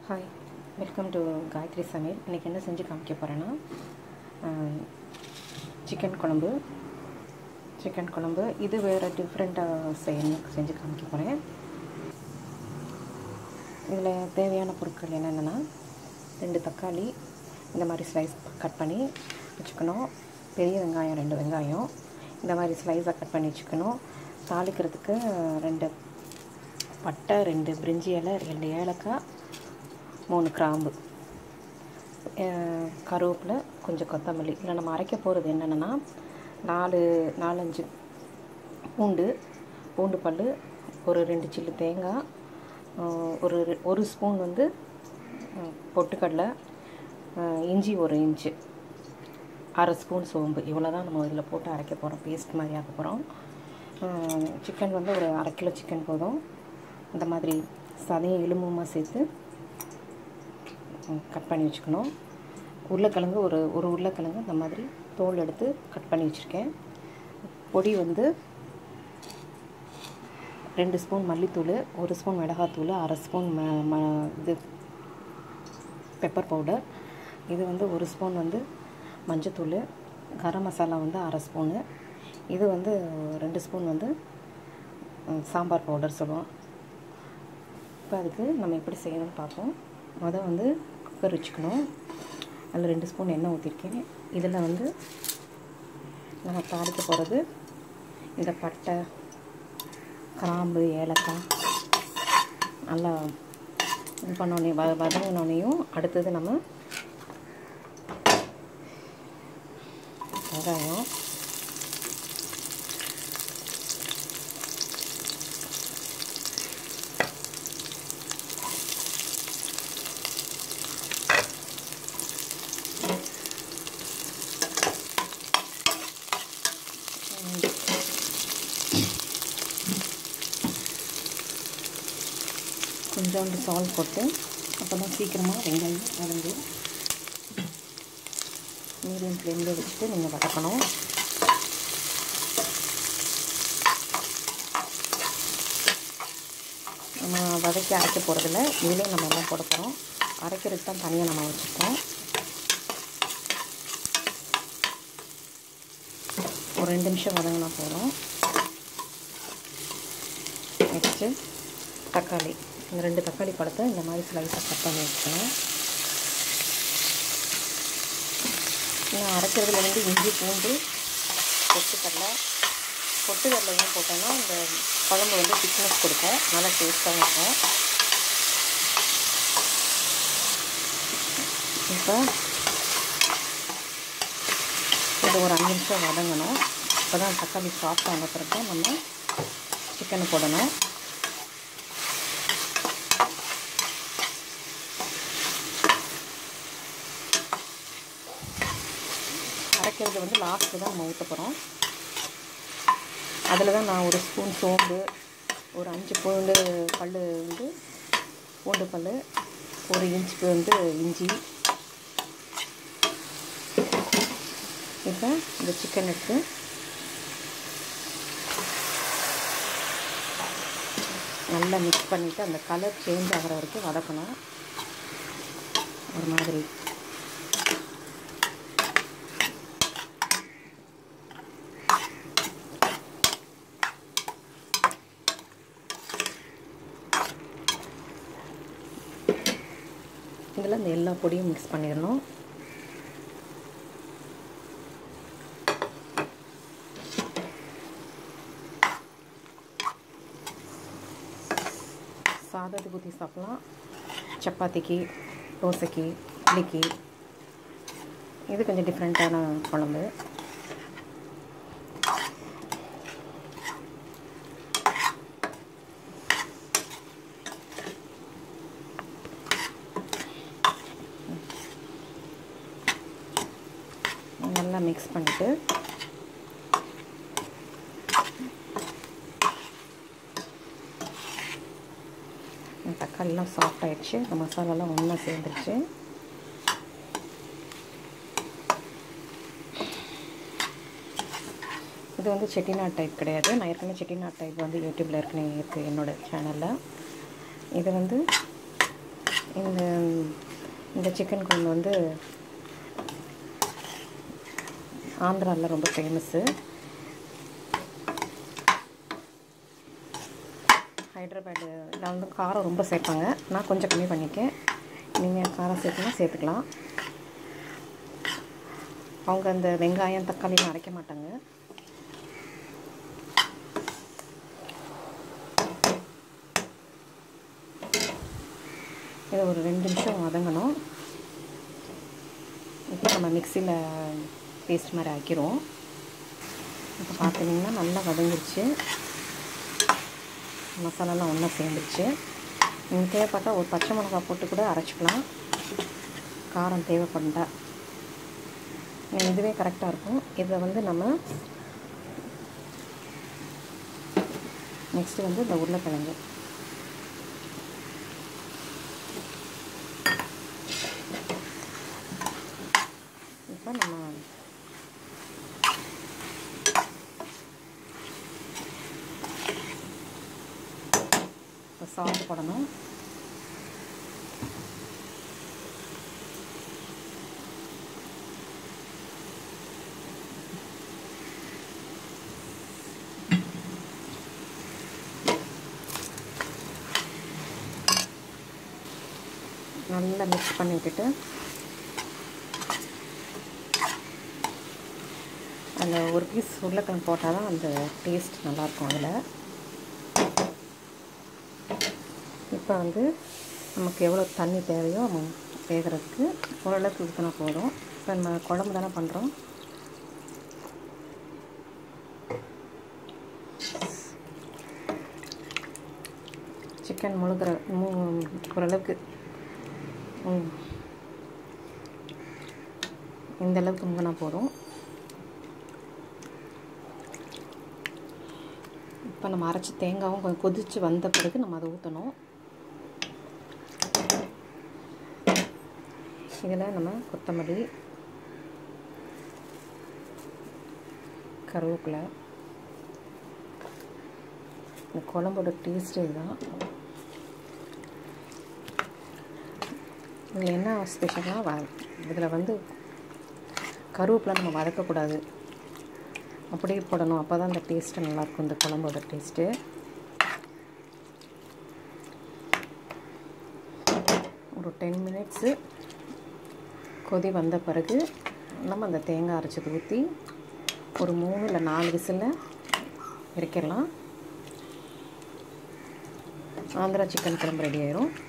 hi welcome to Gayatri சமையல் இன்றைக்கி என்ன செஞ்சு காமிக்க போகிறேன்னா சிக்கன் குழம்பு சிக்கன் குழம்பு இது வேறு டிஃப்ரெண்ட்டாக செய்யணும் செஞ்சு காமிக்க போகிறேன் இதில் தேவையான பொருட்கள் என்னென்னா ரெண்டு தக்காளி இந்த மாதிரி ஸ்லைஸ் கட் பண்ணி வச்சுக்கணும் பெரிய வெங்காயம் ரெண்டு வெங்காயம் இந்த மாதிரி ஸ்லைஸாக கட் பண்ணி வச்சுக்கணும் தாளிக்கிறதுக்கு ரெண்டு பட்டை ரெண்டு பிரிஞ்சி இலை ரெண்டு ஏலக்காய் மூணு கிராம்பு கருவேப்பிலை கொஞ்சம் கொத்தமல்லி இதில் நம்ம அரைக்க போகிறது என்னென்னா நாலு நாலஞ்சு பூண்டு பூண்டு பல் ஒரு ரெண்டு சில்லு தேங்காய் ஒரு ஒரு ஸ்பூன் வந்து பொட்டுக்கடலை இஞ்சி ஒரு இன்ச்சு அரை ஸ்பூன் சோம்பு இவ்வளோ தான் நம்ம இதில் போட்டு அரைக்க போகிறோம் பேஸ்ட் மாதிரி ஆக்க போகிறோம் சிக்கன் வந்து ஒரு அரை கிலோ சிக்கன் போதும் இந்த மாதிரி சதையும் எலும்புமா சேர்த்து கட் பண்ணி வச்சுக்கணும் உருளைக்கிழங்கு ஒரு ஒரு உருளைக்கிழங்கு இந்த மாதிரி தோல் எடுத்து கட் பண்ணி வச்சுருக்கேன் பொடி வந்து ரெண்டு ஸ்பூன் மல்லித்தூள் ஒரு ஸ்பூன் மிளகாத்தூள் அரை ஸ்பூன் ம ம இது பெப்பர் பவுடர் இது வந்து ஒரு ஸ்பூன் வந்து மஞ்சத்தூள் கரம் மசாலா வந்து அரை ஸ்பூனு இது வந்து ரெண்டு ஸ்பூன் வந்து சாம்பார் பவுடர் சொல்லுவோம் இப்போ அதுக்கு நம்ம எப்படி செய்யணும்னு பார்ப்போம் மொதல் வந்து குக்கர் வச்சுக்கணும் அதில் ரெண்டு ஸ்பூன் எண்ணெய் ஊற்றிருக்கேன் இதில் வந்து நம்ம தாளிக்க போகிறது இந்த பட்டை கிராம்பு ஏலக்காய் நல்லா இது பண்ணோடனே வ வதங்கினோடனையும் அடுத்தது நம்ம வெங்காயம் கொஞ்சோண்டு சால்ட் போட்டு அப்போ தான் சீக்கிரமாக வெங்காயம் வதங்கும் மீடியம் ஃப்ளேமில் வச்சுட்டு நீங்கள் வதக்கணும் நம்ம வதக்கி அரைக்க போகிறதில்ல இதிலே நம்ம எல்லாம் போட போகிறோம் அரைக்கிறதுக்கு தான் தனியாக நம்ம வச்சுருக்கோம் ஒரு ரெண்டு நிமிஷம் வதங்கினா போதும் நெக்ஸ்ட்டு தக்காளி இந்த ரெண்டு தக்காளி பழத்தை இந்த மாதிரி ஸ்லைஸாக கட் பண்ணி வச்சுக்கணும் நான் அரைக்கிறதுல வந்து இஞ்சி பூண்டு பொட்டுக்கடலை பொட்டுக்கடலை ஏன் போட்டோன்னா இந்த குழம்பு வந்து திக்னஸ் கொடுக்கும் நல்லா டேஸ்ட்டாக இருக்கும் இப்போ இது ஒரு அஞ்சு நிமிஷம் வதங்கணும் இப்போ தான் தக்காளி சாஃப்டாக ஆன பிறகு நம்ம சிக்கனை போடணும் அரைக்கிறது வந்து லாஸ்ட்டு தான் நம்ம ஊற்ற போகிறோம் அதில் தான் நான் ஒரு ஸ்பூன் சோம்பு ஒரு அஞ்சு பூண்டு பல் வந்து பூண்டு பல் ஒரு இன்ச்சுக்கு வந்து இஞ்சி இப்போ இந்த சிக்கன் எடுத்து நல்லா மிக்ஸ் பண்ணிவிட்டு அந்த கலர் சேஞ்ச் ஆகிற வரைக்கும் வதக்கணும் ஒரு மாதிரி இதில் இந்த எல்லா பொடியும் மிக்ஸ் பண்ணிடணும் சாதத்துக்கு ஊற்றி சாப்பிட்லாம் சப்பாத்திக்கு தோசைக்கு இட்லிக்கு இது கொஞ்சம் டிஃப்ரெண்ட்டான குழம்பு நல்லா மிக்ஸ் பண்ணிவிட்டு தக்காளிலாம் சாஃப்ட் ஆகிடுச்சு இந்த மசாலாலாம் ஒன்றா சேர்ந்துருச்சு இது வந்து செட்டிநாட் டைப் கிடையாது நான் ஏற்கனவே செட்டிநாட் டைப் வந்து யூடியூப்பில் ஏற்கனவே இருக்குது என்னோடய சேனலில் இது வந்து இந்த இந்த சிக்கன் குழம்பு வந்து ஆந்திராவில் ரொம்ப ஃபேமஸ்ஸு ஹைதராபாடு இதில் வந்து காரம் ரொம்ப சேர்ப்பாங்க நான் கொஞ்சம் கம்மி பண்ணிக்கேன் நீங்கள் காரம் சேர்த்துனா சேர்த்துக்கலாம் அவங்க அந்த வெங்காயம் தக்காளிலாம் அரைக்க மாட்டாங்க இதை ஒரு ரெண்டு நிமிஷம் வதங்கணும் இப்போ நம்ம மிக்சியில் பேஸ்ட் மாதிரி ஆக்கிரும் இப்போ பார்த்தீங்கன்னா நல்லா வதங்கிருச்சு மசாலாலாம் ஒன்றா சேர்ந்துருச்சு நீங்கள் தேவைப்பட்டால் ஒரு பச்சை மிளகாய் போட்டு கூட அரைச்சிக்கலாம் காரம் தேவைப்பட்டா இதுவே கரெக்டாக இருக்கும் இதை வந்து நம்ம நெக்ஸ்ட்டு வந்து இந்த உருளைக்கிழங்கு இப்போ நம்ம இப்போ சால்ட் போடணும் நல்லா மிக்ஸ் பண்ணி விட்டுட்டு அதில் ஒரு பீஸ் உருளைக்கிழங்கு போட்டால் தான் அந்த டேஸ்ட் நல்லாயிருக்கும் அதில் இப்போ வந்து நமக்கு எவ்வளோ தண்ணி தேவையோ வேகிறதுக்கு ஓரளவுக்கு ஊற்றினா போதும் இப்போ நம்ம குழம்பு தானே பண்ணுறோம் சிக்கன் முழுகிற மூ ஓரளவுக்கு ம், இந்த அளவுக்கு முங்கினா போதும் இப்போ நம்ம அரைச்சி தேங்காவும் கொஞ்சம் கொதித்து வந்த பிறகு நம்ம அதை ஊற்றணும் இதில் நம்ம கொத்தமல்லி கருவேப்பிலை இந்த குழம்போட டேஸ்ட்டு இதுதான் இதில் என்ன ஸ்பெஷல்னால் வ இதில் வந்து கருவேப்பிலை நம்ம வதக்கக்கூடாது அப்படியே போடணும் அப்போ தான் அந்த டேஸ்ட்டு நல்லாயிருக்கும் இந்த குழம்போட டேஸ்ட்டு ஒரு டென் மினிட்ஸு கொதி வந்த பிறகு நம்ம அந்த தேங்காய் அரைச்சது ஊற்றி ஒரு மூணு இல்லை நாலு விசிலில் இறக்கிடலாம் ஆந்திரா சிக்கன் குழம்பு ரெடி ஆயிரும்